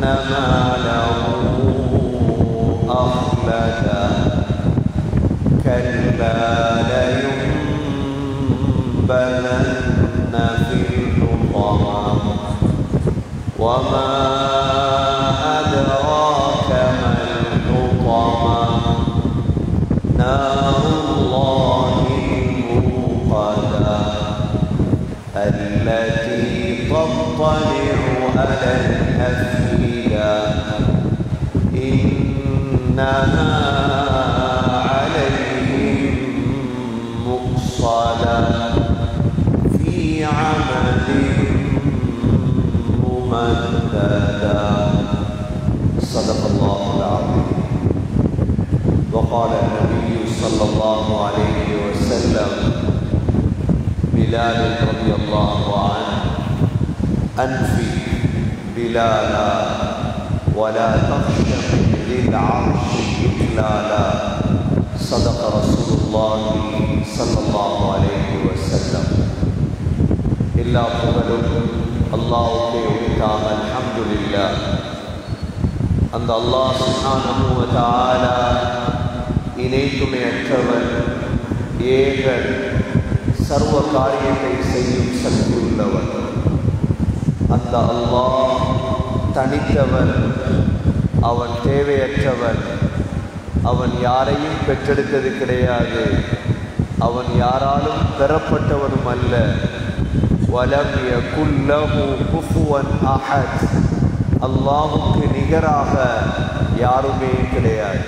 ماله أخلده كلا لينبذن في الحطمة وما أدراك ما الحطمة نار الله الموقدة التي تطلع على الأفئدة إنها عليهم مؤصدة في عمد ممددة صدق الله العظيم وقال النبي صلى الله عليه وسلم بلال رضي الله عنه أنفي بلالا ولا تخش من ذي العرش إكلالا صدق رسول الله صلى الله عليه وسلم எல்லா புகழும் அல்லாஹ்வுக்கே உரித்தாம் அல்ஹம்துலில்லா அந்த அல்லாஹ் சுப்ஹானஹு வ தஆலா இணை துணையற்றவன் ஏகன் சர்வ காரியத்தை செய்யும் சக்தி உள்ளவன் அந்த அல்லாஹ் தனித்தவன் அவன் தேவையற்றவன் அவன் யாரையும் பெற்றெடுத்தது கிடையாது அவன் யாராலும் பெறப்பட்டவனும் அல்ல வலம் யகுல்லஹு குஃபுவன் அஹத் அல்லாஹுக்கு நிகராக யாருமே கிடையாது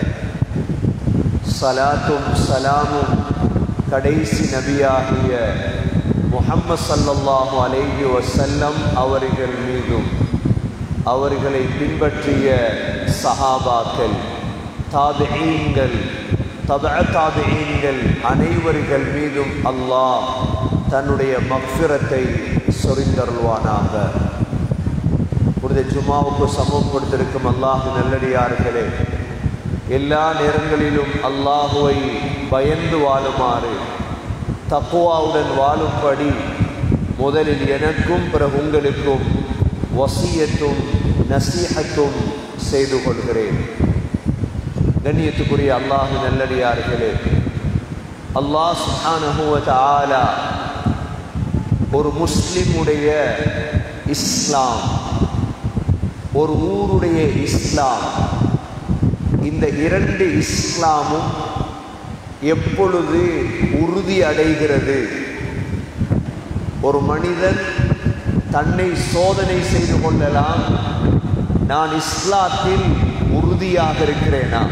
சலாத்தும் சலாமும் கடைசி நபியாகிய முஹம்மது ஸல்லல்லாஹு அலைஹி வஸல்லம் அவர்கள் மீதும் அவர்களை பின்பற்றிய சஹாபாக்கள் தாபிஈன்கள் தப தாபிஈன்கள் அனைவர்கள் மீதும் அல்லாஹ் தன்னுடைய மக்ஃபிரத்தை சொரிந்தருள்வானாக புனித ஜுமாவுக்கு சமம் கொடுத்திருக்கும் அல்லாஹ் நல்லடியார்களே எல்லா நேரங்களிலும் அல்லாஹுவை பயந்து வாழுமாறு தக்குவாவுடன் வாழும்படி முதலில் எனக்கும் பிறகு உங்களுக்கும் வசியத்தும் நசீஹத்தும் செய்து கொள்கிறேன் கண்ணியத்துக்குரிய அல்லாஹ் நல்லடியார்களே அல்லாஹ் சுப்ஹானஹு வ தஆலா ஒரு முஸ்லிமுடைய இஸ்லாம் ஒரு ஊருடைய இஸ்லாம் இந்த இரண்டு இஸ்லாமும் எப்பொழுது உறுதி அடைகிறது ஒரு மனிதன் தன்னை சோதனை செய்து கொள்ளலாம் நான் இஸ்லாத்தில் உறுதியாக இருக்கிறேனா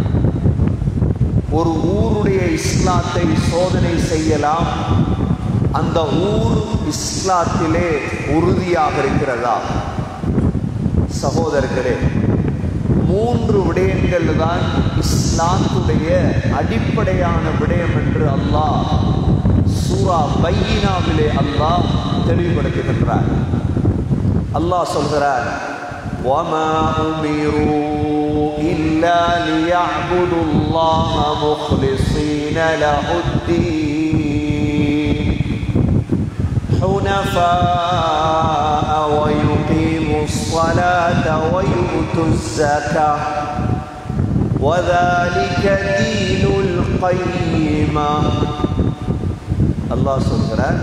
ஒரு ஊருடைய இஸ்லாத்தை சோதனை செய்யலாம் அந்த ஊர் இஸ்லாத்திலே உறுதியாக இருக்கிறதா சகோதரர்களே மூன்று விடயங்கள் தான் இஸ்லாத்துடைய அடிப்படையான விடயம் என்று அல்லாஹ் சூரா பையினாவிலே அல்லாஹ் தெளிவுபடுத்துகின்றார் அல்லாஹ் சொல்கிறார் وما أمروا إلا ليعبدوا الله مخلصين له الدين حنفاء ويقيموا الصلاة ويؤتوا الزكاة وذلك دين القيمة அல்லாஹ் சொல்கிறார்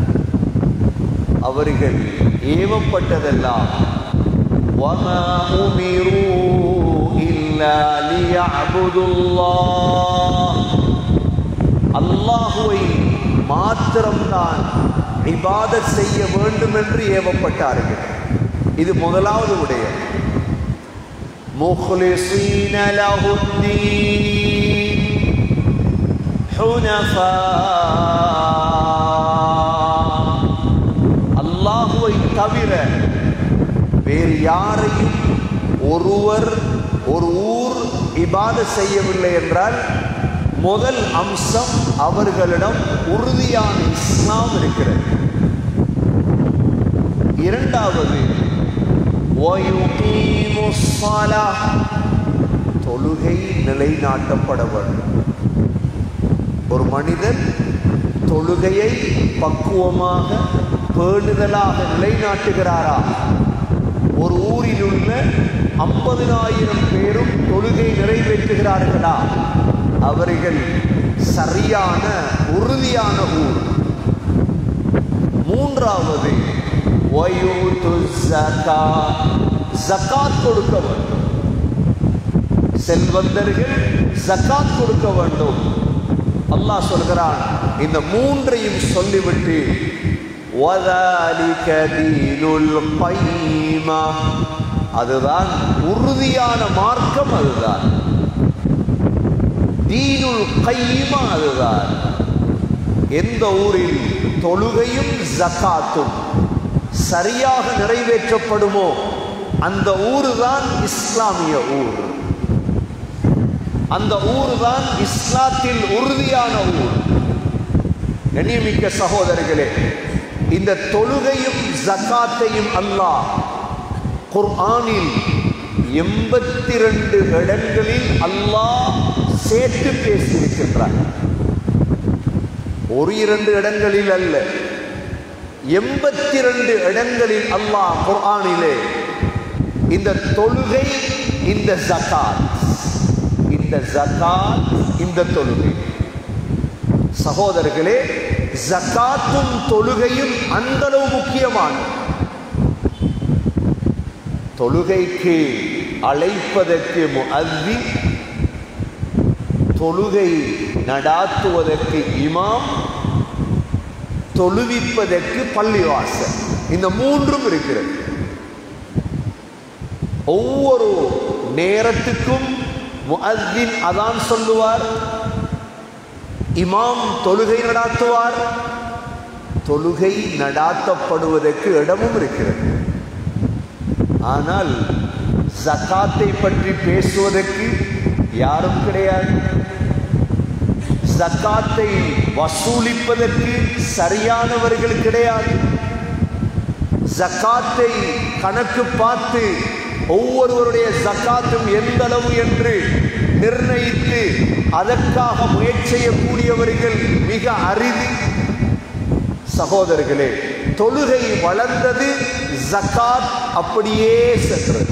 அவர்கள் ஏவப்பட்டதெல்லாம் وما أمروا إلا ليعبدوا الله அல்லாஹுவை மாத்திரம்தான் இபாதத் செய்ய வேண்டும் என்று ஏவப்பட்டார்கள் இது முதலாவது விடயம் مخلصين له الدين حنفاء அல்லாஹுவை தவிர வேறு யாரையும் ஒருவர் ஒரு ஊர் இபாத செய்யவில்லை என்றால் முதல் அம்சம் அவர்களிடம் உறுதியான இஸ்லாம் இருக்கிறது இரண்டாவது وَيُقِيمُوا الصَّلَاةَ தொழுகை நிலைநாட்டப்பட வேண்டும் ஒரு மனிதன் தொழுகையை பக்குவமாக பேணுதலாக நிலைநாட்டுகிறாரா ஒரு ஊரில் உள்ள இருக்கிறார்களா அவர்கள் சரியான உறுதியான ஊர் மூன்றாவது வயூது ஜகா ஜகாத் கொடுக்க வேண்டும் செல்வந்தர்கள் ஜகாத் கொடுக்க வேண்டும் அல்லாஹ் சொல்கிறான் இந்த மூன்றையும் சொல்லிவிட்டு وَذَلِكَ دِينُ الْقَيِّمَةِ அதுதான் உறுதியான மார்க்கம் அதுதான் தீனுல் கையிமா அதுதான் எந்த ஊரில் தொழுகையும் ஜகாத்தும் சரியாக நிறைவேற்றப்படுமோ அந்த ஊர் தான் இஸ்லாமிய ஊர் அந்த ஊர் தான் இஸ்லாத்தில் உறுதியான ஊர் கண்ணியமிக்க சகோதரர்களே இந்த தொழுகையும் ஜகாத்தையும் அல்லாஹ் குர்ஆனில் எண்பத்தி ரெண்டு இடங்களில் அல்லாஹ் சேர்த்து பேசியிருக்கின்றார் ஒரு இரண்டு இடங்களில் அல்ல எண்பத்தி ரெண்டு இடங்களில் அல்லாஹ் குர்ஆனிலே இந்த தொழுகை இந்த ஜகாத் இந்த ஜகாத் இந்த தொழுகை சகோதரர்களே ஜகாத்தும் தொழுகையும் அந்த அளவு முக்கியமான தொழுகைக்கு அழைப்பதற்கு முஅத்தி தொழுகை நடாத்துவதற்கு இமாம் தொழுவிப்பதற்கு பள்ளிவாசல் இந்த மூன்றும் இருக்கிறது ஒவ்வொரு நேரத்துக்கும் முஅத்தின் அதான் சொல்லுவார் இமாம் தொழுகை நடாத்துவார் தொழுகை நடாத்தப்படுவதற்கு இடமும் இருக்கிறது ஆனால் ஜகாத்தை பற்றி பேசுவதற்கு யாரும் கிடையாது ஜக்காத்தை வசூலிப்பதற்கு சரியானவர்கள் கிடையாது ஜக்காத்தை கணக்கு பார்த்து ஒவ்வொருவருடைய ஜக்காத்தும் எந்த அளவு என்று நிர்ணயித்து அதற்காக முயற்சி செய்யக்கூடியவர்கள் மிக அரிது சகோதரர்களே தொழுகை வளர்ந்தது ஜக்காத் அப்படியே சென்றது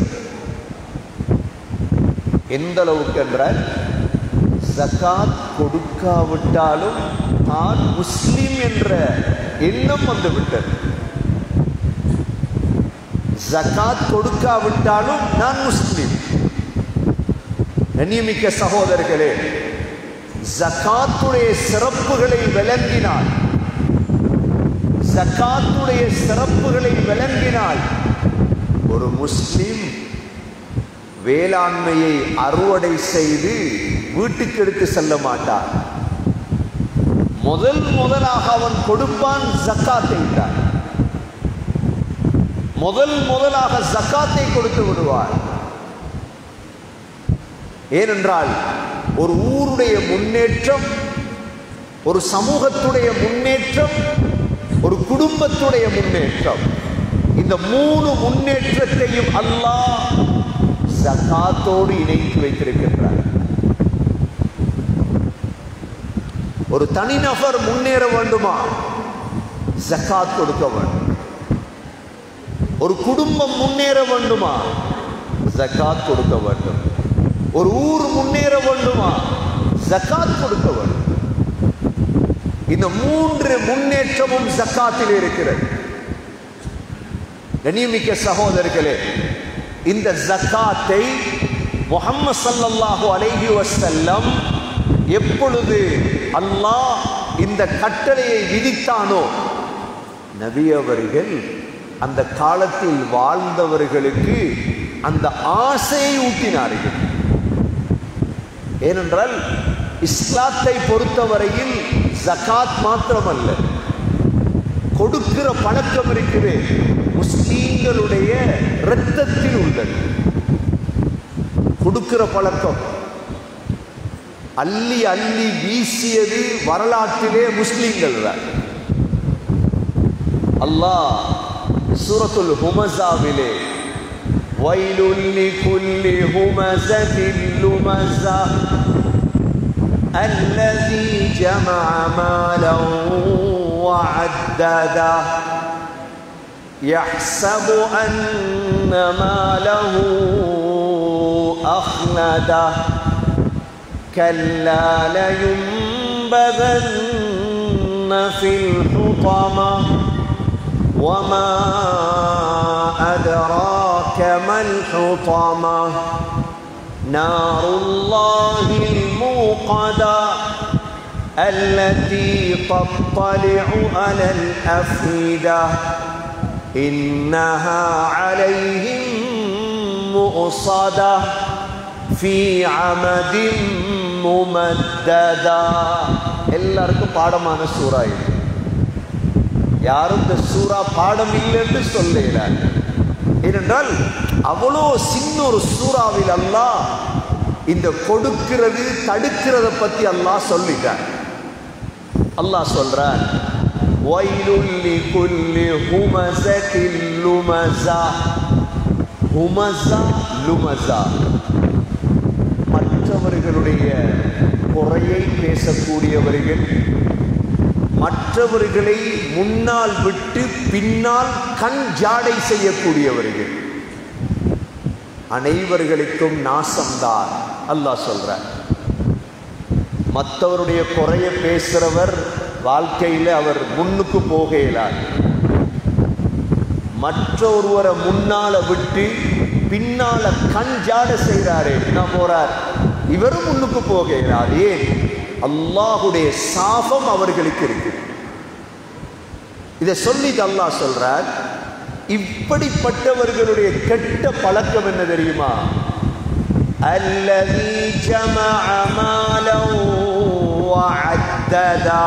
எந்த அளவுக்கு என்றால் ஜக்காத் கொடுக்காவிட்டாலும் நான் முஸ்லிம் என்ற எண்ணம் வந்துவிட்டது ஜக்காத் கொடுக்காவிட்டாலும் நான் முஸ்லிம் கண்ணியமிக்க சகோதரர்களே ஜக்காத்துடைய சிறப்புகளை விளங்கினால் ஜக்காத்துடைய சிறப்புகளை விளங்கினால் ஒரு முஸ்லிம் வேளாண்மையை அறுவடை செய்து வீட்டுக்கு எடுத்து செல்ல மாட்டான் முதல் முதலாக அவன் கொடுப்பான் ஜக்காத்தை தான் முதல் முதலாக ஜக்காத்தை கொடுத்து விடுவார் ஏனென்றால் ஒரு ஊருடைய முன்னேற்றம் ஒரு சமூகத்துடைய முன்னேற்றம் ஒரு குடும்பத்துடைய முன்னேற்றம் இந்த மூணு முன்னேற்றத்தையும் அல்லாஹ் ஜகாத்தோடு இணைத்து வைத்திருக்கின்றார் ஒரு தனிநபர் முன்னேற வேண்டுமா ஜக்காத் கொடுக்க வேண்டும் ஒரு குடும்பம் முன்னேற வேண்டுமா ஜக்காத் கொடுக்க வேண்டும் ஒரு ஊர் முன்னேற வேண்டுமா ஜக்காத் கொடுக்க வேண்டும் இந்த மூன்று முன்னேற்றமும் ஜக்காத்தில் இருக்கிறது கண்ணியமிக்க சகோதரர்களே இந்த ஜக்காத்தை முகம்மது சல்லல்லாஹு அலைஹி வஸல்லம் எப்பொழுது அல்லாஹ் இந்த கட்டளையை விதித்தானோ நபி அவர்கள் அந்த காலத்தில் வாழ்ந்தவர்களுக்கு அந்த ஆசையை ஊட்டினார்கள் ஏனென்றால் இஸ்லாத்தை பொறுத்தவரையில் ஜகாத் மாத்திரமல்ல கொடுக்கிற பழக்கம் இருக்குது முஸ்லீம்களுடைய இரத்தத்தில் உள்ளது கொடுக்கிற பழக்கம் அள்ளி அள்ளி வீசியது வரலாற்றிலே முஸ்லீம்கள் தான் அல்லாஹ் சூரத்துல் ஹுமஸாவிலே வயலுல் லிகுல்லி ஹுமஸத்தின் லுமஸா الذي جمع مالا وعدده يحسب أن ماله أخلده كلا لينبذن في الحطمة وما أدراك ما الحطمة نار الله الموقدة التي تطلع على الأفئدة إنها عليهم مؤصدة في عمد ممددة எல்லாருக்கும் பாடமான சூறா இது யாரும் இந்த சூறா பாடம் இல்லை என்று சொல்லுகிறார் ஏனென்றால் அவ்வளோ சின்ன ஒரு சூறாவில் அல்லாஹ் இந்த கொடுக்கிறது தடுக்கிறத பத்தி அல்லாஹ் சொல்லிட்டார் அல்லாஹ் சொல்றார் வயலுல்லி குல்லி ஹுமஸத்தில் லுமஸா ஹுமஸா லுமஸா மற்றவர்களுடைய குறையை பேசக்கூடியவர்கள் மற்றவர்களை முன்னால் விட்டு பின்னால் கண் ஜாடை செய்யக்கூடியவர்கள் அனைவர்களுக்கும் நாசம்தான் அல்லாஹ் சொல்றார் மற்றவருடைய குறைய பேசுறவர் வாழ்க்கையில் அவர் முன்னுக்கு போக இயலாது மற்ற ஒருவரை முன்னால விட்டு பின்னால கண் ஜாட செய்கிறாரு என்ன போறார் இவரும் முன்னுக்கு போக இயலாது ஏன் அல்லாஹுடைய சாபம் அவர்களுக்கு இருக்கு இதை சொல்லி அல்லாஹ் சொல்றார் இப்படிப்பட்டவர்களுடைய கெட்ட பழக்கம் என்ன தெரியுமா அல்லதி ஜமஅ மாலன் வஅத்ததா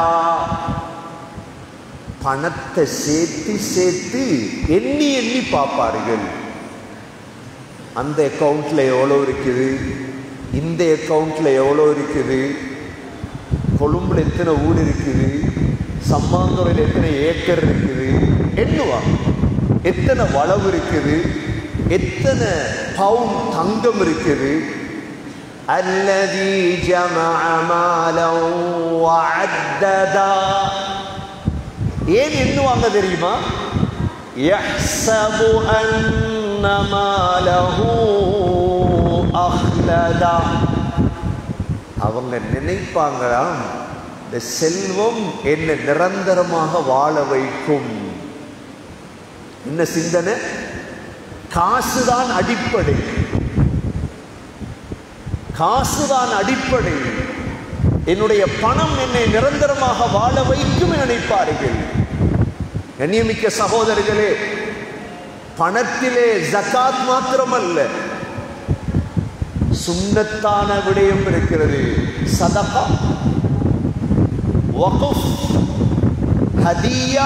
பணத்தை சேர்த்து சேர்த்து எண்ணி எண்ணி பார்ப்பார்கள் அந்த அக்கவுண்ட்ல எவ்வளோ இருக்குது இந்த அக்கவுண்ட்ல எவ்வளோ இருக்குது கொழும்புல எத்தனை ஊர் இருக்குது சம்மாந்துறையில் எத்தனை ஏக்கர் இருக்குது எண்ணுவா எத்தனை வளவு இருக்குது எத்தனை பவுன் தங்கம் இருக்குது அல்லதி ஜமஅ மாலன் வஅத்ததா ஏன் எண்ணுவாங்க தெரியுமா يحسب أن ماله أخلدا அவங்க நினைப்பாங்களாம் இந்த செல்வம் என்னை நிரந்தரமாக வாழ வைக்கும் என்ன சிந்தனை காசுதான் அடிப்படை காசுதான் அடிப்படை என்னுடைய பணம் என்னை நிரந்தரமாக வாழ வைக்கும் என நினைப்பார்கள் கண்ணியமிக்க சகோதரர்களே பணத்திலே ஜகாத் மாத்திரமல்ல சுண்ணத்தான விடயம் இருக்கிறது சதகா வகுஃப் ஹதியா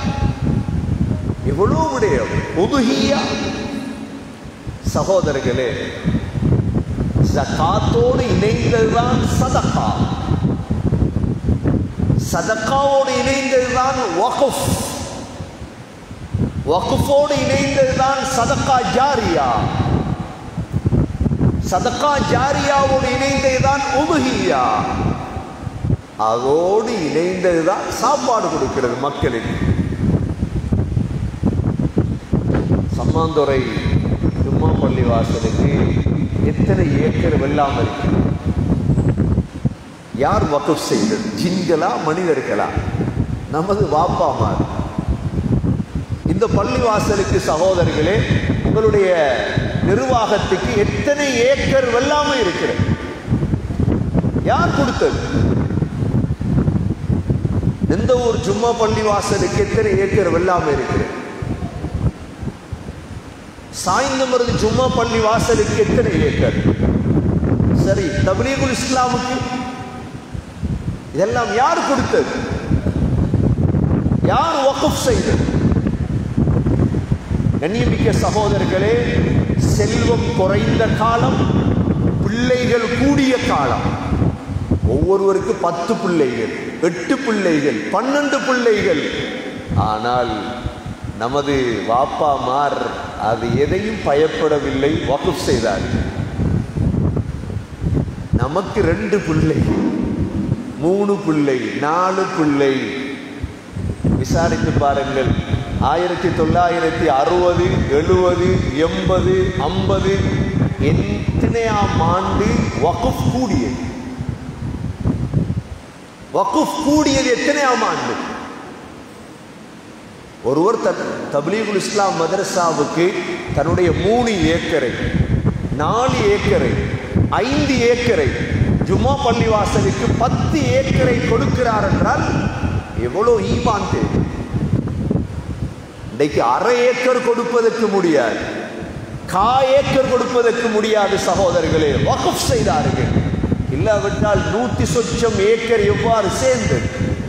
எவ்வளோ விடயம் உதுஹியா சகோதரர்களே ஜகாத்தோடு இணைந்ததுதான் சதகா சதக்காவோடு இணைந்ததுதான் வகுஃப் வகுஃபோடு இணைந்ததுதான் சதக்கா ஜாரியா சதக்கா ஜாரியாவோடு இணைந்ததுதான் உதுகியா அதோடு இணைந்ததுதான் சாப்பாடு கொடுக்கிறது மக்களுக்கு சம்மாந்துறை ஜும்மா பள்ளி வாசலுக்கு எத்தனை ஏக்கர் வெள்ளாம இருக்கு யார் வகுப் செய்தது ஜின்களா மனிதர்களா நமது வாப்பாமார் இந்த பள்ளிவாசலுக்கு சகோதரர்களே உங்களுடைய நிர்வாகத்துக்கு எத்தனை ஏக்கர் வெள்ளாமை இருக்கிறது யார் கொடுத்தது எந்த ஒரு ஜும்மா பள்ளிவாசலுக்கு எத்தனை ஏக்கர் வெள்ளாமை இருக்கிறது சாய்ந்தமருது ஜும்மா பள்ளி வாசலுக்கு எத்தனை ஏக்கர் சரி தபலீகுல் இஸ்லாமுக்கு இதெல்லாம் யார் கொடுத்தது யார் வகுப் செய்தது கண்ணியமிக்க சகோதரர்களே செல்வம் குறைந்த காலம் பிள்ளைகள் கூடிய காலம் ஒவ்வொருவருக்கு பத்து பிள்ளைகள் எட்டு பிள்ளைகள் பன்னெண்டு பிள்ளைகள் ஆனால் நமது வாப்பாமார் அது எதையும் பயப்படவில்லை வகுப் செய்தார் நமக்கு ரெண்டு பிள்ளை மூணு பிள்ளை நாலு பிள்ளை விசாரித்து பாருங்கள் ஆயிரத்தி தொள்ளாயிரத்தி அறுபது எழுபது எண்பது ஐம்பது எத்தனையாம் ஆண்டு வகுப் கூடியது வகுஃப் கூடியது எத்தனையாம் ஆண்டு ஒருவர் தன் தப்லீகுல் இஸ்லாம் மதரசாவுக்கு தன்னுடைய மூணு ஏக்கரை நாலு ஏக்கரை ஐந்து ஏக்கரை ஜும்மா பள்ளிவாசலுக்கு பத்து ஏக்கரை கொடுக்கிறார் என்றால் எவ்வளோ ஈமான் தேவை இன்றைக்கு அரை ஏக்கர் கொடுப்பதற்கு முடியாது கா ஏக்கர் கொடுப்பதற்கு முடியாது சகோதரர்களே வகுப் செய்தார்கள் இல்லாவிட்டால் நூத்தி சொச்சம் ஏக்கர் எவ்வாறு சேர்ந்தது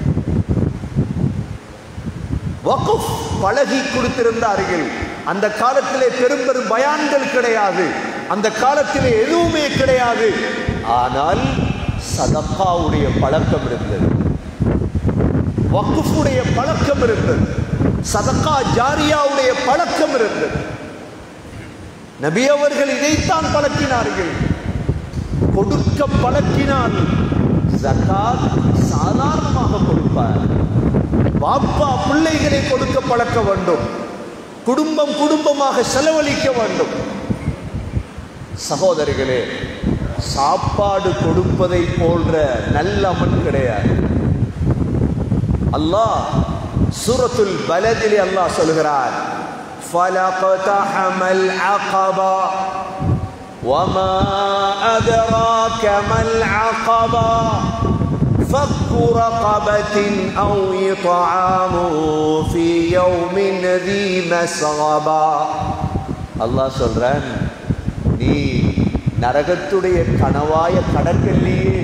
வகுப் பழகி கொடுத்திருந்தார்கள் அந்த காலத்திலே பெரும் பெரும் பயான்கள் கிடையாது அந்த காலத்திலே எதுவுமே கிடையாது ஆனால் சதக்காவுடைய பழக்கம் இருந்தது வக்குஃபுடைய பழக்கம் இருந்தது சதக்கா ஜாரியாவுடைய பழக்கம் இருந்தது நபி அவர்கள் இதைத்தான் பழக்கினார்கள் கொடுக்க பழக்கினால் ஜகாத் சாதாரணமாக கொடுப்பார் பாப்பா பிள்ளைகளை கொடுக்க பழக்க வேண்டும் குடும்பம் குடும்பமாக செலவழிக்க வேண்டும் சகோதரிகளே சாப்பாடு கொடுப்பதை போன்ற நல்ல அமல் கிடையாது அல்லாஹ் சூரத்துல் பலதிலே அல்லாஹ் சொல்கிறார் فلقتحم العقبة وما أدراك ما العقبة فك رقبة أو إطعام في يوم ذي مسغبة அல்லாஹ் சொல்றான் நீ நரகத்துடைய கனவாய கடற்கல்லையே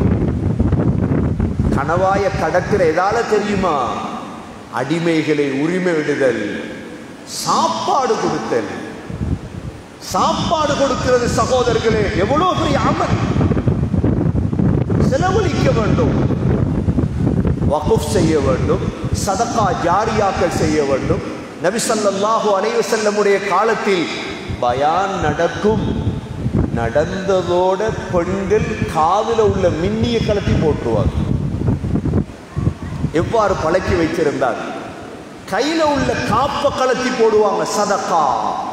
கனவாய கடற்கிற எதால தெரியுமா அடிமைகளை உரிமை விடுதல் சாப்பாடு கொடுத்தல் சாப்பாடு கொடுக்கிறது சகோதரர்களே எவ்வளவு பெரிய அமல் செலவழிக்க வேண்டும் வகுப் செய்ய வேண்டும் சதக்கா ஜாரியாக்கள் செய்ய வேண்டும் நபி ஸல்லல்லாஹு அலைஹி வஸல்லமுடைய காலத்தில் பயான் நடக்கும் நடந்ததோட பெண்கள் காதுல உள்ள மின்னிய கலத்தி போட்டுருவாங்க எவ்வாறு பழக்கி வைத்திருந்தார் கையில உள்ள காப்ப கலத்தி போடுவாங்க சதக்கா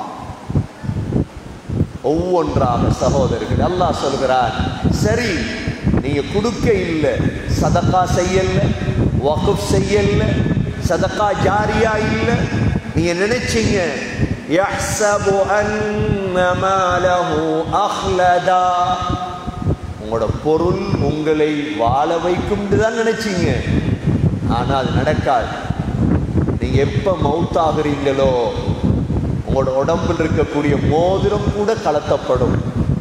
ஒவ்வொன்றாக சகோதரர்கள் அல்லாஹ் சொல்கிறார் சரி நீங்க கொடுக்க இல்லை சதக்கா செய்யல வகுப் செய்யல சதக்கா ஜாரியா இல்லை நீங்க நினைச்சீங்க يحسب أن ماله أخلدا உங்களோட பொருள் உங்களை வாழ வைக்கும் தான் நினைச்சீங்க ஆனா அது நடக்காது நீங்க எப்ப மவுத் ஆகுறீங்களோ உங்களோட உடம்பில் இருக்கக்கூடிய மோதிரம் கூட கலத்தப்படும்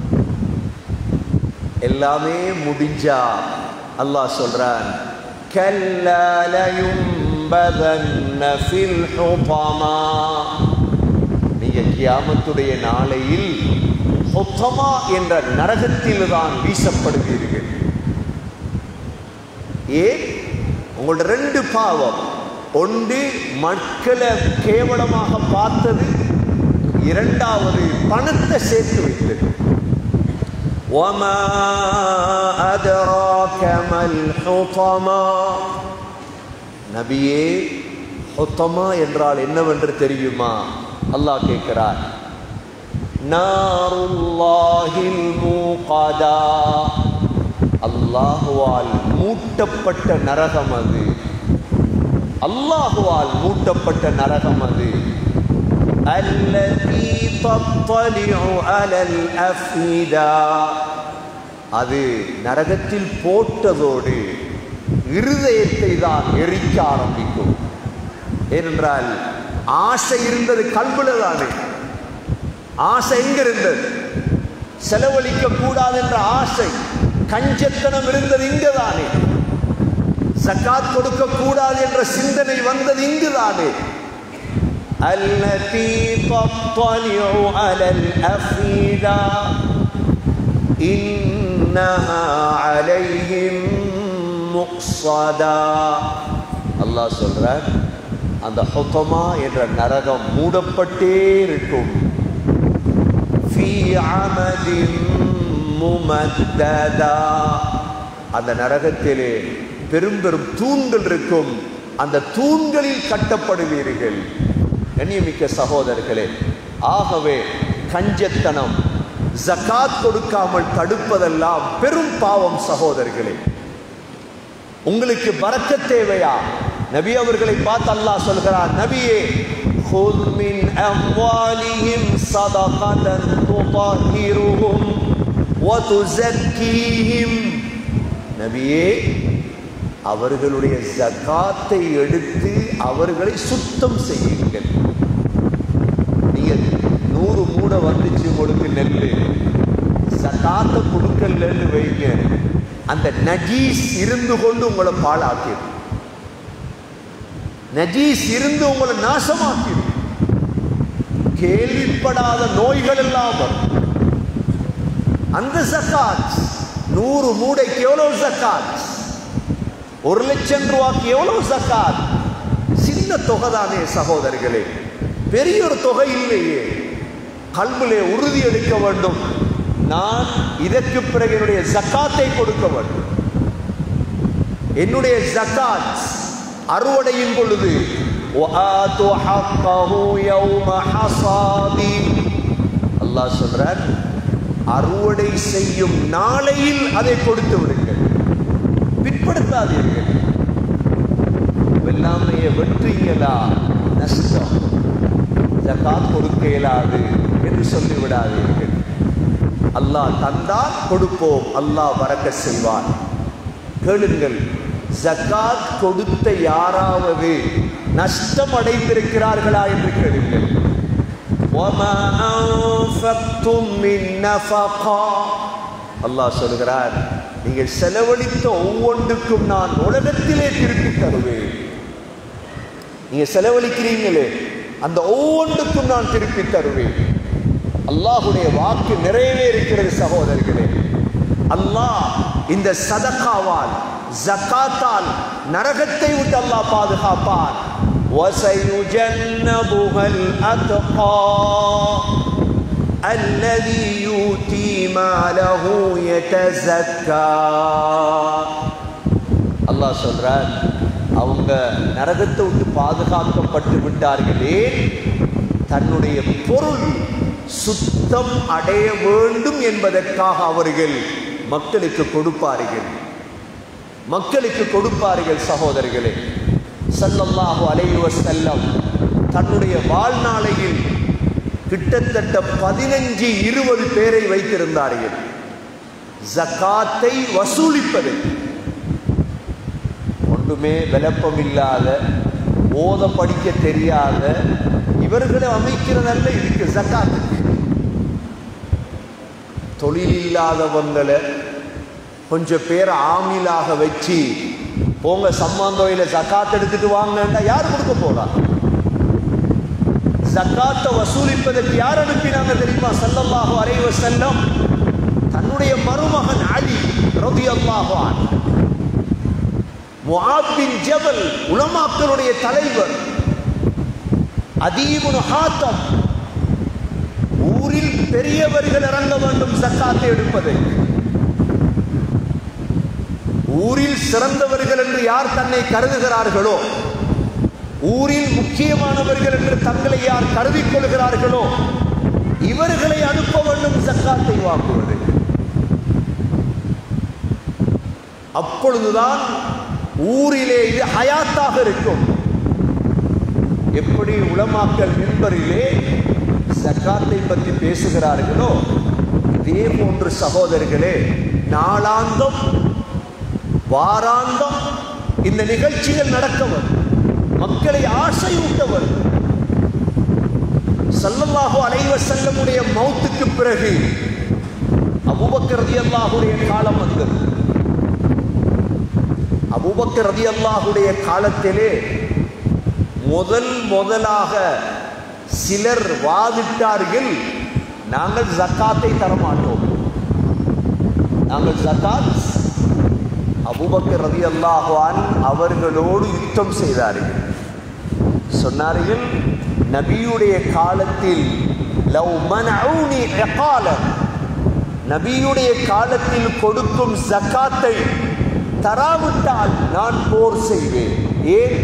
எல்லாமே முடிஞ்சா அல்லாஹ் சொல்றான் كلا لينبذن في الحطمة நீங்க கியாமத்துடைய நாளையில் ஹுத்தமா என்ற நரகத்தில் தான் வீசப்படுவீர்கள் ஏன் உங்களோட ரெண்டு பாவம் ஒன்று மக்களை கேவலமாக பார்த்தது இரண்டாவது பணத்தை சேர்த்து வைத்தது وما أدراك ما الحطمة நபியே ஹுத்தமா என்றால் என்னவென்று தெரியுமா அல்லாஹ் கேட்கிறார் நாருல்லாஹில் மூகதா அல்லாஹுவால் மூட்டப்பட்ட நரகம் அது அல்லாஹுவால் மூட்டப்பட்ட நரகம் அது التي تطلع على الأفئدة அது நரகத்தில் போட்டதோடு இருதயத்தை தான் எரிக்க ஆரம்பிக்கும் ஏனென்றால் ஆசை இருந்தது கல்புல தானே ஆசை எங்க இருந்தது செலவழிக்க கூடாது என்ற ஆசை கஞ்சத்தனம் இருந்தது இங்குதானே சக்காத் கொடுக்க கூடாது என்ற சிந்தனை வந்தது இங்குதானே التي تطلع على الأفئدة إنها عليهم مقصدا அல்லாஹ் சொல்றார் அந்த ஹுத்தமா என்ற நரகம் மூடப்பட்டே இருக்கும் ஃபீ அமதின் முமத்ததா அந்த நரகத்திலே பெரும் பெரும் தூண்கள் இருக்கும் அந்த தூண்களில் கட்டப்படுவீர்கள் கண்ணியமிக்க சகோதரர்களே ஆகவே கஞ்சத்தனம் ஜகாத் கொடுக்காமல் தடுப்பதெல்லாம் பெரும் பாவம் சகோதரர்களே உங்களுக்கு பறக்கத் தேவையா நபி அவர்களை பார்த்து அல்லாஹ் சொல்கிறார் நபியே خذ من أموالهم صدقة تطهرهم وتزكيهم நபியே அவர்களுடைய ஜகாத்தை எடுத்து அவர்களை சுத்தம் செய்யுங்கள் நீங்க நூறு மூடை வந்துச்சு உங்களுக்கு நெல் ஜகாத்தை கொடுக்கலன்னு வைங்க அந்த நஜீஸ் இருந்து கொண்டு உங்களை பாழாக்கிடும் நஜீஸ் இருந்து உங்களை நாசமாக்கிடும் கேள்விப்படாத நோய்கள் எல்லாம் வரும் அந்த ஜக்காத் நூறு மூடைக்கு எவ்வளவு ஜக்காத் ஒரு லட்சம் ரூபாய்க்கு எவ்வளவு ஜக்காத் சின்ன தொகை தானே சகோதரிகளே பெரிய ஒரு தொகை இல்லையே கல்விலே உறுதி எடுக்க வேண்டும் நான் இதற்கு பிறகு என்னுடைய ஜக்காத்தை கொடுக்க வேண்டும் என்னுடைய ஜக்காத் அறுவடையின் பொழுது وَآتُوا حَقَّهُ يَوْمَ حَصَادِهِ அல்லாஹ் சொல்றார் அறுவடை செய்யும் நாளையில் அதை கொடுத்து விடுங்கள் பிற்படுத்தாதீர்கள் வெள்ளாமையை வெற்றுங்களா நஷ்டம் ஜகாத் கொடுக்க இயலாது என்று சொல்லிவிடாதீர்கள் அல்லாஹ் தந்தால் கொடுப்போம் அல்லாஹ் வரக்க செய்வான் கேளுங்கள் ஜகாத் கொடுத்த யாராவது நஷ்டம் அடைந்திருக்கிறார்களா என்று கேளுங்கள் وَمَا أَنفَقْتُم مِّن نَّفَقَةٍ அல்லாஹ் சொல்கிறார் நீங்கள் செலவழித்த ஒவ்வொன்றுக்கும் நான் உலகத்திலே திருப்பி தருவேன் நீங்க செலவழிக்கிறீங்களே அந்த ஒவ்வொன்றுக்கும் நான் திருப்பி தருவேன் அல்லாஹுடைய வாக்கு நிறைவேறுகிறது சகோதரர்களே அல்லாஹ் இந்த சதகாவால் ஜக்காத்தால் நரகத்தை விட்டு அல்லாஹ் பாதுகாப்பான் وسيجنبها الأتقى الذي يؤتي ماله يتزكى அல்லாஹ் சொல்றார் அவங்க நரகத்தை விட்டு பாதுகாக்கப்பட்டு விட்டார்களே தன்னுடைய பொருள் சுத்தம் அடைய வேண்டும் என்பதற்காக அவர்கள் மக்களுக்கு கொடுப்பார்கள் மக்களுக்கு கொடுப்பார்கள் சகோதரர்களே சல்லல்லாஹு அலைஹி வஸல்லம் தன்னுடைய வாழ்நாளையில் கிட்டத்தட்ட பதினஞ்சு இருபது பேரை வைத்திருந்தார்கள் ஜகாத்தை வசூலிப்பது ஒன்றுமே விளப்பம் இல்லாத ஓத படிக்க தெரியாத இவர்களை அமைக்கிறதல்ல இதுக்கு ஜக்காத்துக்கு தொழில் இல்லாதவங்களை கொஞ்சம் பேர் ஆமிலாக வச்சு போங்க சம்மாந்தோயில ஜக்காத் எடுத்துட்டு வாங்கன்னா யார் கொடுக்க போறா ஜக்காத்தை வசூலிப்பதற்கு யார் அனுப்பினாங்க தெரியுமா சல்லல்லாஹு அலைஹி வஸல்லம் தன்னுடைய மருமகன் அலி ரலியல்லாஹு அன்ஹு முஆத் பின் ஜபல் உலமாக்களுடைய தலைவர் அதீபுன் ஹாத்தம் ஊரில் பெரியவர்கள் இறங்க வேண்டும் ஜக்காத்தை எடுப்பதற்கு ஊரில் சிறந்தவர்கள் என்று யார் தன்னை கருதுகிறார்களோ ஊரில் முக்கியமானவர்கள் என்று தங்களை யார் கருதிக் கொள்கிறார்களோ இவர்களை அனுப்ப வேண்டும் ஜக்காத்தை வாங்குவது அப்பொழுதுதான் ஊரிலே இது ஹயாத்தாக இருக்கும் எப்படி உலமாக்கல் மின்பரிலே ஜக்காத்தை பற்றி பேசுகிறார்களோ இதே போன்று சகோதரர்களே நாளாந்தம் வாராந்தம் இந்த நிகழ்ச்சிகள் நடக்க வரும் மக்களை ஆசையூட்ட வரும் சல்லல்லாஹு அலைஹி வஸல்லமுடைய மௌத்துக்கு பிறகு அபூபக்கர் ரலியல்லாஹுடைய காலம் வந்தது அபூபக்கர் ரலியல்லாஹுடைய காலத்திலே முதல் முதலாக சிலர் வாதிட்டார்கள் நாங்கள் ஜக்காத்தை தரமாட்டோம் நாங்கள் ஜக்காத் அபூபக்கர் ரதி அல்லாஹான் அவர்களோடு யுத்தம் செய்தார்கள் சொன்னார்கள் நபியுடைய காலத்தில் லவ் மனஊனி இகால நபியுடைய காலத்தில் கொடுக்கும் ஜக்காத்தை தராவிட்டால் நான் போர் செய்வேன் ஏன்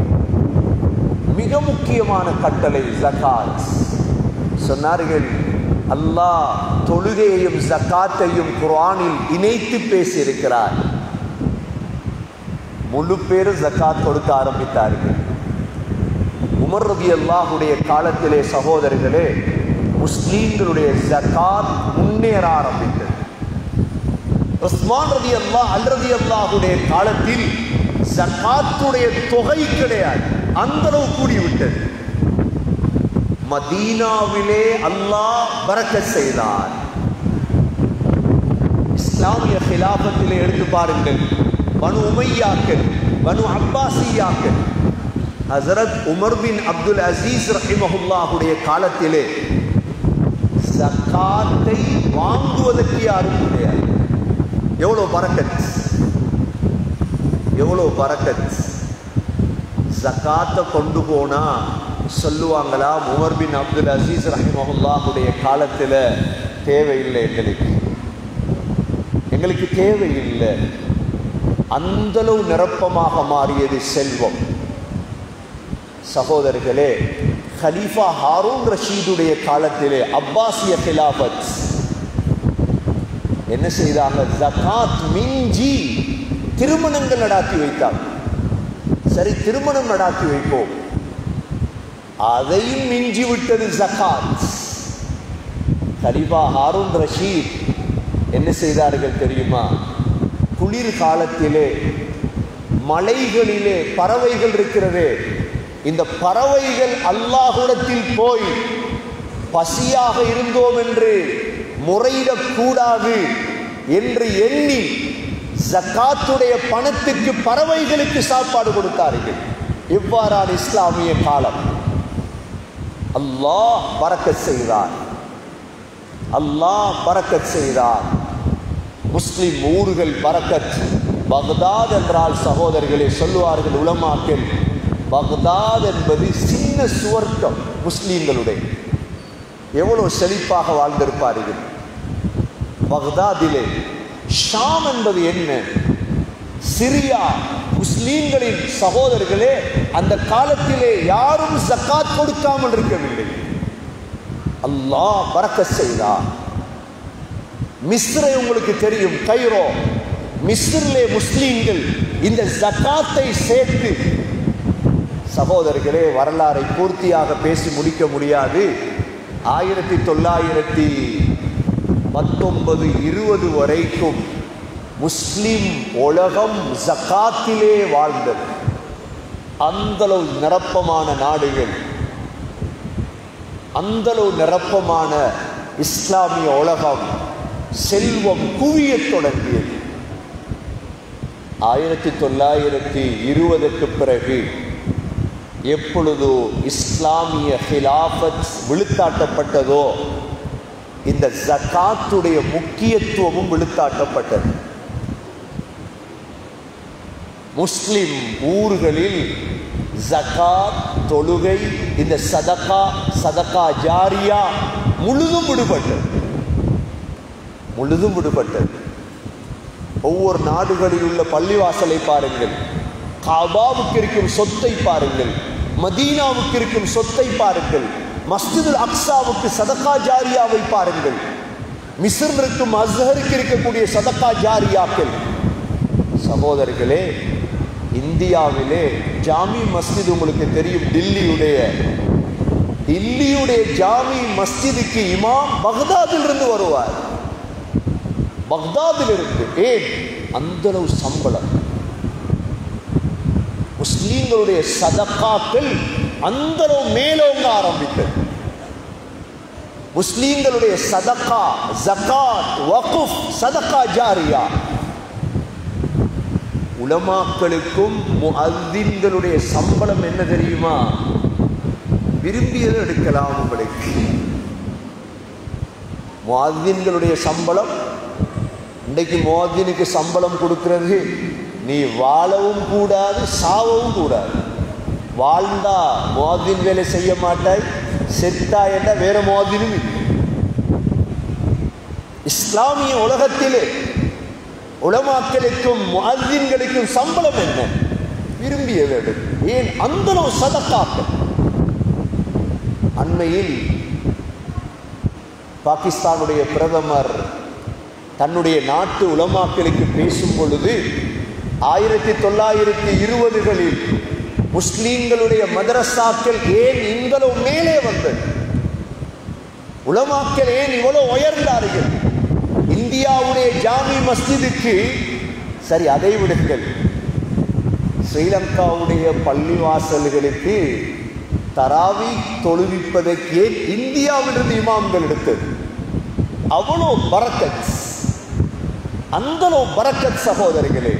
மிக முக்கியமான கட்டளை ஜகாத் சொன்னார்கள் அல்லாஹ் தொழுகையையும் ஜக்காத்தையும் குர்ஆனில் இணைத்து பேசியிருக்கிறார் முழு பேரும் ஜக்காத் கொடுக்க ஆரம்பித்தார்கள் உமர் ரபி அல்லாஹுடைய காலத்திலே சகோதரர்களே முஸ்லீம்களுடைய ஜக்காத் முன்னேற ஆரம்பித்தது உஸ்மான் ரதி அல்லா அல் ரதி அல்லாஹுடைய காலத்தில் ஜக்காத்துடைய தொகை கிடையாது அந்த அளவு கூடிவிட்டது மதீனாவிலே அல்லாஹ் பறக்க செய்தார் இஸ்லாமிய கிலாபத்திலே எடுத்து பாருங்கள் பனு உமையாக்கள் பனு அப்பாசியாக்கள் Hazrat Umar bin Abdul Aziz ரஹிமஹுல்லாஹுடைய காலத்திலே ஜக்காத்தை வாங்குவதற்கு யாரும் கிடையாது எவ்வளோ பறக்கத் எவ்வளோ பறக்கத் ஜக்காத்தை கொண்டு போனா சொல்லுவாங்களா உமர் பின் அப்துல் அசீஸ் ரஹிமஹுல்லாஹுடைய காலத்தில் தேவையில்லை எங்களுக்கு எங்களுக்கு தேவையில்லை அந்தளவு நிரப்பமாக மாறியது செல்வம் சகோதரர்களே ஹலீஃபா ஹாரூன் ரஷீதுடைய காலத்திலே அப்பாசிய கிலாபத் என்ன செய்தாங்க ஜகாத் மிஞ்சி திருமணங்கள் நடாத்தி வைத்தாங்க சரி திருமணம் நடாத்தி வைப்போம் அதையும் மிஞ்சி விட்டது ஜகாத் ஹலீஃபா ஹாரூன் ரஷீத் என்ன செய்தார்கள் தெரியுமா குளிர் காலத்திலே மலைகளிலே பறவைகள் இருக்கிறதே இந்த பறவைகள் அல்லாஹுடத்தில் போய் பசியாக இருந்தோம் என்று முறையிடக்கூடாது என்று எண்ணி ஜக்காத்துடைய பணத்துக்கு பறவைகளுக்கு சாப்பாடு கொடுத்தார்கள் இவ்வாறான இஸ்லாமிய காலம் அல்லாஹ் பறக்கச் செய்தார் அல்லாஹ் பறக்கச் செய்தார் முஸ்லிம் ஊர்கள் பறக்கத் பக்தாத் என்றால் சகோதரர்களே சொல்லுவார்கள் உலமாக்கள் பக்தாத் என்பது சின்ன சுவர்க்கம் முஸ்லீம்களுடைய எவ்வளவு செழிப்பாக வாழ்ந்திருப்பார்கள் பக்தாதிலே ஷாம் என்பது என்ன சிரியா முஸ்லீம்களின் சகோதரர்களே அந்த காலத்திலே யாரும் ஜக்காத் கொடுக்காமல் இருக்கவில்லை அல்லாஹ் பறக்க செய்தார் மிஸ்ரை உங்களுக்கு தெரியும் கைரோ மிஸ்ரிலே முஸ்லீம்கள் இந்த ஜக்காத்தை சேர்த்து சகோதரர்களே வரலாறை பூர்த்தியாக பேசி முடிக்க முடியாது ஆயிரத்தி தொள்ளாயிரத்தி பத்தொன்பது இருபது வரைக்கும் முஸ்லிம் உலகம் ஜக்காத்திலே வாழ்ந்தது அந்தளவு நிரப்பமான நாடுகள் அந்தளவு நிரப்பமான இஸ்லாமிய உலகம் செல்வம் குவியத் தொடங்கியது ஆயிரத்தி தொள்ளாயிரத்தி இருபதுக்கு பிறகு எப்பொழுது இஸ்லாமிய ஹிலாஃபத் விழுத்தாட்டப்பட்டதோ இந்த ஜக்காத்துடைய முக்கியத்துவமும் விழுத்தாட்டப்பட்டது முஸ்லிம் ஊர்களில் ஜகாத் தொழுகை இந்த சதகா சதகா ஜாரியா முழுதும் விடுபட்டது முழுதும் விடுபட்டது ஒவ்வொரு நாடுகளில் உள்ள பள்ளிவாசலை பாருங்கள் காபாவுக்கு இருக்கும் சொத்தை பாருங்கள் மதீனாவுக்கு இருக்கும் சொத்தை பாருங்கள் மஸ்ஜிதுல் அக்ஸாவுக்கு சதகா ஜாரியாவை பாருங்கள் மிஸ்ரில் இருக்கும் அஸ்ஹருக்கு இருக்கக்கூடிய சதகா ஜாரியாக்கள் சகோதரர்களே இந்தியாவிலே ஜாமி மஸ்ஜித் உங்களுக்கு தெரியும் டில்லியுடைய டில்லியுடைய ஜாமி மஸ்ஜிதுக்கு இமாம் பக்தாதில் இருந்து வருவார் பக்தாதில் இருந்து ஏன் அந்த அளவு சம்பளம் முஸ்லீம்களுடைய சதக்காக்கள் அந்த அளவு மேலோங்க ஆரம்பித்தது முஸ்லீம்களுடைய சதக்கா ஜகாத் வகுஃப் சதக்கா ஜாரியா உலமாக்களுக்கும் முஅத்தின்களுடைய சம்பளம் என்ன தெரியுமா விரும்பியதை எடுக்கலாம் உங்களுக்கு முஅத்தின்களுடைய சம்பளம் இன்றைக்கு முஅத்தினுக்கு சம்பளம் கொடுக்கிறது நீ வாழவும் கூடாது சாவவும் கூடாது வாழ்ந்தா முஅத்தின் வேலை செய்ய மாட்டாய் செத்தா என்ன வேற முஅத்தினும் இல்லை இஸ்லாமிய உலகத்திலே உலமாக்களுக்கும் முஅத்தின்களுக்கும் சம்பளம் என்ன விரும்பியதை எடு. ஏன் அந்த சதக்காக்கள் அண்மையில் பாகிஸ்தானுடைய பிரதமர் தன்னுடைய நாட்டு உலமாக்களுக்கு பேசும் பொழுது ஆயிரத்தி தொள்ளாயிரத்தி இருபதுகளில் முஸ்லீம்களுடைய மதரசாக்கள் ஏன் இங்களோ மேலே வந்தது உலமாக்கள் ஏன் இவ்வளவு உயர்ந்தார்கள் இந்தியாவுடைய ஜாமி மஸ்ஜிதுக்கு சரி அதை விடுங்கள் ஸ்ரீலங்காவுடைய பள்ளிவாசல்களுக்கு தராவி தொழுவிப்பதற்கு ஏன் இந்தியாவிலிருந்து இமாம்கள் எடுத்தது அவ்வளோ பரக்கத் அந்தளவு பரக்கத் சகோதரிகளே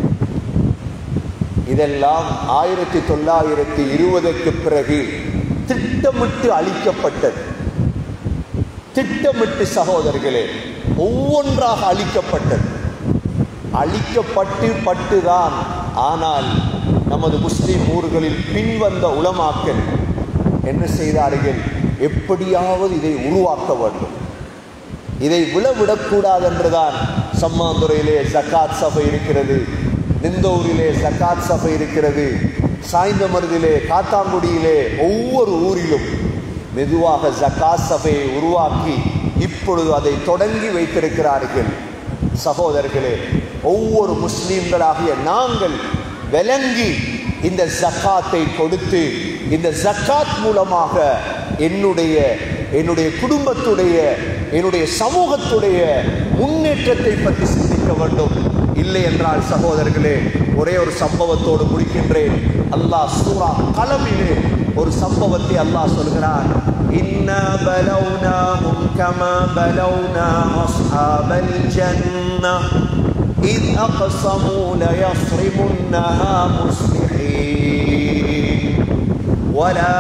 இதெல்லாம் ஆயிரத்தி தொள்ளாயிரத்தி இருபதுக்கு பிறகு திட்டமிட்டு அளிக்கப்பட்டது திட்டமிட்டு சகோதரர்களே ஒவ்வொன்றாக அளிக்கப்பட்டது அளிக்கப்பட்டு பட்டுதான் ஆனால் நமது முஸ்லிம் ஊர்களில் பின்வந்த உலமாக்கள் என்ன செய்தார்கள் எப்படியாவது இதை உருவாக்க வேண்டும் இதை விழவிடக்கூடாது என்றுதான் சம்மாந்துறையிலே ஜக்காத் சபை இருக்கிறது நிந்தூரிலே ஜக்காத் சபை இருக்கிறது சாய்ந்தமருதிலே காத்தாங்குடியிலே ஒவ்வொரு ஊரிலும் மெதுவாக ஜக்காத் சபையை உருவாக்கி இப்பொழுது அதை தொடங்கி வைத்திருக்கிறார்கள் சகோதரர்களே ஒவ்வொரு முஸ்லீம்களாகிய நாங்கள் விளங்கி இந்த ஜக்காத்தை கொடுத்து இந்த ஜக்காத் மூலமாக என்னுடைய என்னுடைய குடும்பத்துடைய என்னுடைய சமூகத்துடைய முன்னேற்றத்தை பற்றி சிந்திக்க வேண்டும் இல்லை என்றால் சகோதரர்களே ஒரே ஒரு சம்பவத்தோடு முடிக்கின்றேன் அல்லாஹ் சூரா கலமிலே ஒரு சம்பவத்தை அல்லாஹ் சொல்கிறார் இன்னா பலௌனாஹும் கமா பலௌனா அஸ்ஹாபல் ஜன்னah إذ أقسموا ليصرمنها مصبحين ولا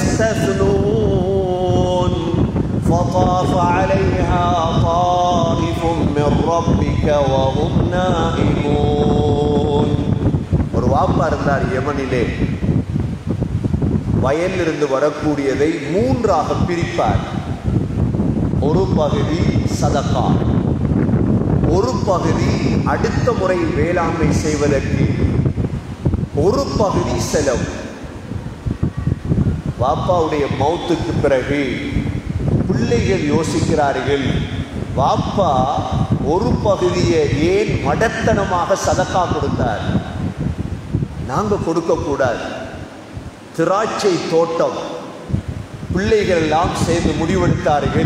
يستثنون فطاف عليها طائف من ربك وهم نائمون ஒரு வாப்பா இருந்தார் யமனிலே வயலிலிருந்து வரக்கூடியதை மூன்றாக பிரிப்பார் ஒரு பகுதி சதக்கா ஒரு பகுதி அடுத்த முறை வேளாண்மை செய்வதற்கு ஒரு பகுதி செலவு வாப்பாவுடைய மௌத்துக்கு பிறகு பிள்ளைகள் யோசிக்கிறார்கள் வாப்பா ஒரு பகுதியை ஏன் மடத்தனமாக சதக்கா கொடுத்தார் நாங்க கொடுக்கக்கூடாது திராட்சை தோட்டம் பிள்ளைகள் எல்லாம் சேர்ந்து முடிவெடுத்தார்கள்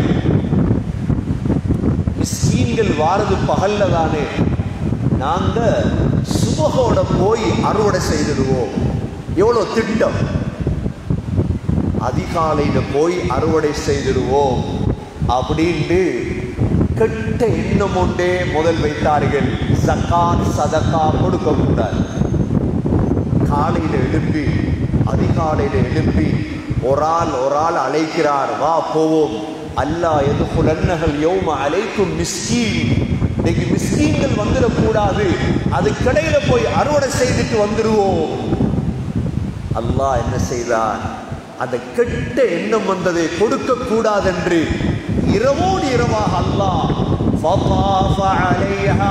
மிஸ்கீன்கள் வாரது பகல்ல தானே நாங்க சுபகோட போய் அறுவடை செய்திடுவோம் எவ்வளோ திட்டம் அதிகாலையில போய் அறுவடை செய்திடுவோம் அப்படின்ட்டு கெட்ட எண்ணம் ஒன்றே முதல் வைத்தார்கள் சக்காத் சதக்கா கொடுக்க கூடாது காலையில எழுப்பி அதிகாலையில எழுப்பி ஒரு ஆள் ஒரு ஆள் அழைக்கிறார் வா போவோம் அல்லாஹ் எது புலன்னகள் யோம அழைக்கும் மிஸ்கீன் இன்னைக்கு மிஸ்கீன்கள் வந்துடக்கூடாது அது கடையில போய் அறுவடை செய்துட்டு வந்துடுவோம் அல்லாஹ் என்ன செய்தார் அந்த கெட்ட எண்ணம் வந்ததை கொடுக்க கூடாதென்று இரவோடு இரவாக அல்லாஹ் فطاف عليها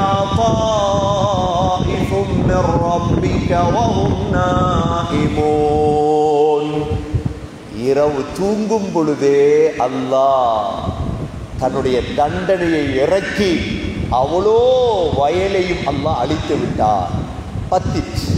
طائف من ربك وهم نائمون இரவு தூங்கும் பொழுதே அல்லாஹ் தன்னுடைய தண்டனையை இறக்கி அவ்வளோ வயலையும் அல்லாஹ் அழித்து விட்டார் பத்திச்சு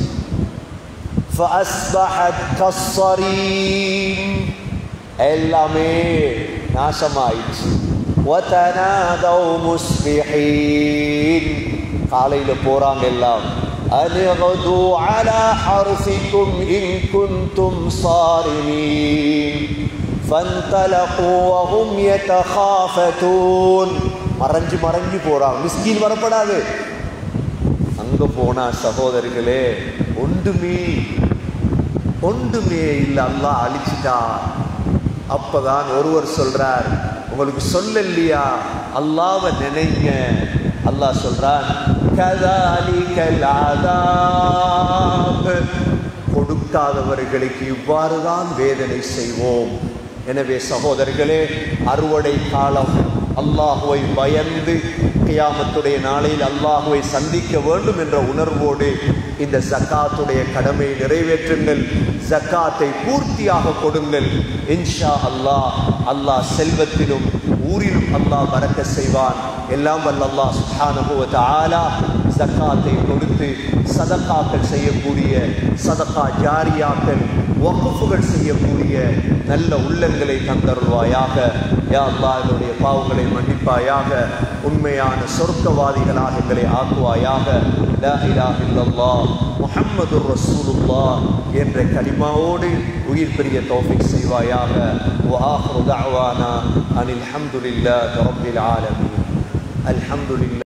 فأصبحت كالصريم எல்லாமே நாசமாயிடுச்சு وتنادوا مصبحين காலையில போறாங்க எல்லாம் أنغدوا على حرثكم إن كنتم صارمين فانطلقوا وهم يتخافتون மறைஞ்சு மறைஞ்சு போறாங்க மிஸ்கீன் வரப்படாது அங்க போனா சகோதரிகளே ஒன்றுமே ஒன்றுமே இல்லை அல்லாஹ் அழிச்சிட்டான் அப்பதான் ஒருவர் சொல்றார் உங்களுக்கு சொல்லலையா அல்லாவை நினைங்க அல்லாஹ் சொல்றான் கதாலிகல் ஆதாப் கொடுக்காதவர்களுக்கு இவ்வாறுதான் வேதனை செய்வோம் எனவே சகோதரர்களே அறுவடை காலம் அல்லாஹுவை பயந்து கியாமத்துடைய நாளையில் அல்லாஹுவை சந்திக்க வேண்டும் என்ற உணர்வோடு இந்த ஜக்காத்துடைய கடமையை நிறைவேற்றுங்கள் ஜக்காத்தை பூர்த்தியாக கொடுங்கள் இன்ஷா அல்லாஹ் அல்லாஹ் செல்வத்திலும் ஊரிலும் அல்லாஹ் பறக்க செய்வான் எல்லாம் வல்ல அல்லாஹ் சுப்ஹானஹு வ தஆலா ஜக்காத்தை கொடுத்து சதக்காக்கள் செய்யக்கூடிய சதக்கா ஜாரியாக்கள் வகுப்புகள் செய்யக்கூடிய நல்ல உள்ளங்களை தந்தருள்வாயாக யா அல்லாஹ் எங்களுடைய பாவங்களை மன்னிப்பாயாக உண்மையான சொர்க்கவாதிகளாக எங்களை ஆக்குவாயாக லா இலாஹ இல்லல்லாஹ் முஹம்மதுர் ரசூலுல்லாஹ் என்ற கலிமாவோடு உயிர் பெரிய தௌஃபிக் செய்வாயாக وآخر دعوانا أن الحمد لله رب العالمين الحمد لله